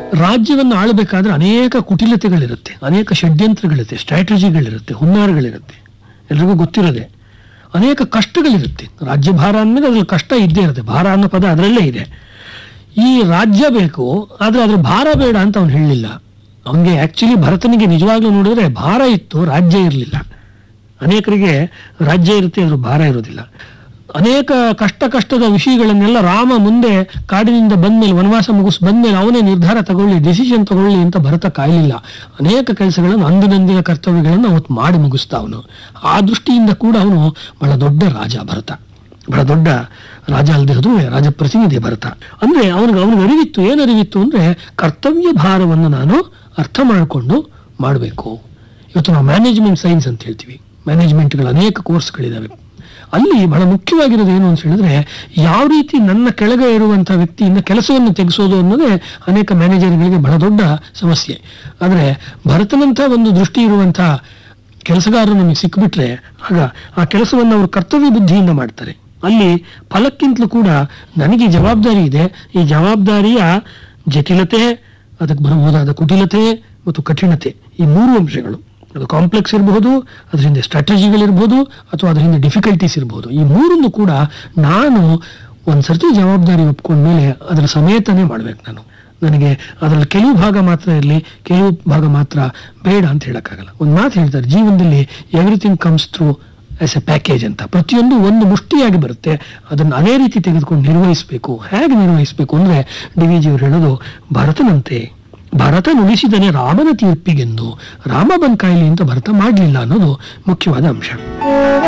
ರಾಜ್ಯವನ್ನು ಆಳಬೇಕಾದ್ರೆ ಅನೇಕ ಕುಟಿಲತೆಗಳಿರುತ್ತೆ ಅನೇಕ ಷಡ್ಯಂತ್ರಗಳಿರುತ್ತೆ ಸ್ಟ್ರಾಟಜಿಗಳಿರುತ್ತೆ ಹುನ್ನಾರಗಳಿರುತ್ತೆ ಎಲ್ರಿಗೂ ಗೊತ್ತಿರೋದೆ ಅನೇಕ ಕಷ್ಟಗಳಿರುತ್ತೆ ರಾಜ್ಯ ಭಾರ ಅಂದಮೇಲೆ ಅದ್ರಲ್ಲಿ ಕಷ್ಟ ಇದ್ದೇ ಇರುತ್ತೆ ಭಾರ ಅನ್ನೋ ಪದ ಅದರಲ್ಲೇ ಇದೆ ಈ ರಾಜ್ಯ ಬೇಕು ಆದ್ರೆ ಅದ್ರ ಭಾರ ಬೇಡ ಅಂತ ಅವನು ಹೇಳಲಿಲ್ಲ ಅವನಿಗೆ ಆಕ್ಚುಲಿ ಭರತನಿಗೆ ನಿಜವಾಗ್ಲೂ ನೋಡಿದ್ರೆ ಭಾರ ಇತ್ತು ರಾಜ್ಯ ಇರಲಿಲ್ಲ ಅನೇಕರಿಗೆ ರಾಜ್ಯ ಇರುತ್ತೆ ಅದ್ರ ಭಾರ ಇರೋದಿಲ್ಲ ಅನೇಕ ಕಷ್ಟ ಕಷ್ಟದ ವಿಷಯಗಳನ್ನೆಲ್ಲ ರಾಮ ಮುಂದೆ ಕಾಡಿನಿಂದ ಬಂದ್ಮೇಲೆ ವನವಾಸ ಮುಗಿಸ್ ಬಂದ್ಮೇಲೆ ಅವನೇ ನಿರ್ಧಾರ ತಗೊಳ್ಳಿ ಡಿಸಿಷನ್ ತಗೊಳ್ಳಿ ಅಂತ ಭರತ ಕಾಯಲಿಲ್ಲ ಅನೇಕ ಕೆಲಸಗಳನ್ನು ಅಂದಿನಂದಿನ ಕರ್ತವ್ಯಗಳನ್ನು ಅವತ್ತು ಮಾಡಿ ಮುಗಿಸ್ತಾ ಅವನು ಆ ದೃಷ್ಟಿಯಿಂದ ಕೂಡ ಅವನು ಬಹಳ ದೊಡ್ಡ ರಾಜ ಭರತ ಬಹಳ ದೊಡ್ಡ ರಾಜ ಅಲ್ಲದೆ ಹೋದ್ರು ರಾಜ ಪ್ರತಿನಿಧಿ ಭರತ ಅಂದ್ರೆ ಅವನಿಗೆ ಅವನಿಗೆ ಅರಿವಿತ್ತು ಏನು ಅರಿವಿತ್ತು ಅಂದ್ರೆ ಕರ್ತವ್ಯ ಭಾರವನ್ನು ನಾನು ಅರ್ಥ ಮಾಡಿಕೊಂಡು ಮಾಡಬೇಕು ಇವತ್ತು ನಾವು ಮ್ಯಾನೇಜ್ಮೆಂಟ್ ಸೈನ್ಸ್ ಅಂತ ಹೇಳ್ತೀವಿ ಮ್ಯಾನೇಜ್ಮೆಂಟ್ಗಳ ಅನೇಕ ಕೋರ್ಸ್ಗಳಿದಾವೆ ಅಲ್ಲಿ ಬಹಳ ಮುಖ್ಯವಾಗಿರೋದು ಏನು ಅಂತ ಹೇಳಿದ್ರೆ ಯಾವ ರೀತಿ ನನ್ನ ಕೆಳಗೆ ಇರುವಂತಹ ವ್ಯಕ್ತಿಯಿಂದ ಕೆಲಸವನ್ನು ತೆಗೆಸೋದು ಅನ್ನೋದೇ ಅನೇಕ ಮ್ಯಾನೇಜರ್ಗಳಿಗೆ ಬಹಳ ದೊಡ್ಡ ಸಮಸ್ಯೆ ಆದರೆ ಭರತನಂಥ ಒಂದು ದೃಷ್ಟಿ ಇರುವಂತಹ ಕೆಲಸಗಾರರು ನಮಗೆ ಸಿಕ್ಬಿಟ್ರೆ ಆಗ ಆ ಕೆಲಸವನ್ನು ಅವರು ಕರ್ತವ್ಯ ಬುದ್ಧಿಯಿಂದ ಮಾಡ್ತಾರೆ ಅಲ್ಲಿ ಫಲಕ್ಕಿಂತಲೂ ಕೂಡ ನನಗೆ ಈ ಜವಾಬ್ದಾರಿ ಇದೆ ಈ ಜವಾಬ್ದಾರಿಯ ಜಟಿಲತೆ ಅದಕ್ಕೆ ಬರಬಹುದಾದ ಕುಟಿಲತೆ ಮತ್ತು ಕಠಿಣತೆ ಈ ಮೂರು ಅಂಶಗಳು ಅದು ಕಾಂಪ್ಲೆಕ್ಸ್ ಇರಬಹುದು ಅದ್ರ ಹಿಂದೆ ಸ್ಟ್ರಾಟಜಿಗಳಿರ್ಬೋದು ಅಥವಾ ಅದ್ರ ಹಿಂದೆ ಡಿಫಿಕಲ್ಟೀಸ್ ಇರಬಹುದು ಈ ಮೂರನ್ನು ಕೂಡ ನಾನು ಒಂದು ಸರ್ತಿ ಜವಾಬ್ದಾರಿ ಒಪ್ಕೊಂಡ್ಮೇಲೆ ಅದರ ಸಮೇತನೇ ಮಾಡ್ಬೇಕು ನಾನು ನನಗೆ ಅದರಲ್ಲಿ ಕೆಲವು ಭಾಗ ಮಾತ್ರ ಇರಲಿ ಕೆಲವು ಭಾಗ ಮಾತ್ರ ಬೇಡ ಅಂತ ಹೇಳಕ್ಕಾಗಲ್ಲ ಒಂದು ಮಾತು ಹೇಳ್ತಾರೆ ಜೀವನದಲ್ಲಿ everything comes through as a package ಅಂತ ಪ್ರತಿಯೊಂದು ಒಂದು ಮುಷ್ಟಿಯಾಗಿ ಬರುತ್ತೆ ಅದನ್ನು ಅದೇ ರೀತಿ ತೆಗೆದುಕೊಂಡು ನಿರ್ವಹಿಸಬೇಕು ಹೇಗೆ ನಿರ್ವಹಿಸಬೇಕು ಅಂದ್ರೆ ಡಿ ವಿ ಜಿಯವರು ಹೇಳೋದು ಭರತನಂತೆ ಭರತ ನುಡಿಸಿದನೆ ರಾಮನ ತೀರ್ಪಿಗೆಂದು ರಾಮ ಬಂದ್ ಕಾಯಿಲೆ ಅಂತ ಭರತ ಮಾಡಲಿಲ್ಲ ಅನ್ನೋದು ಮುಖ್ಯವಾದ ಅಂಶ